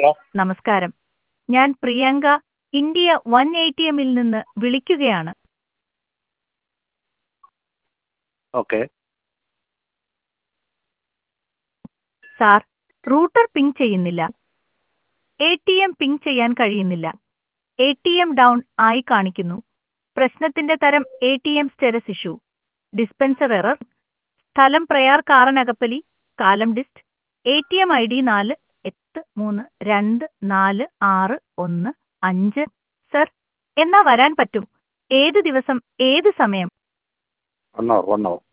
hello നമസ്കാരം ഞാൻ Priyanka India one A T എമ്മിൽ നിന്ന് വിളിക്കുകയാണ് ഓക്കെ സാർ റൂട്ടർ പിങ് ചെയ്യുന്നില്ല എ ടി എം പിങ് ചെയ്യാൻ കഴിയുന്നില്ല എ ടി എം ഡൗൺ ആയി കാണിക്കുന്നു പ്രശ്നത്തിന്റെ തരം A T M status issue dispenser error സ്ഥലം പ്രയാർ കാറനകപ്പലി കാലം dist A T M I D നാല് എട്ട് മൂന്ന് രണ്ട് നാല് ആറ് ഒന്ന് അഞ്ച് സർ എന്നാ വരാൻ പറ്റും ഏത് ദിവസം ഏത് സമയം വൺ അവർ വൺ അവർ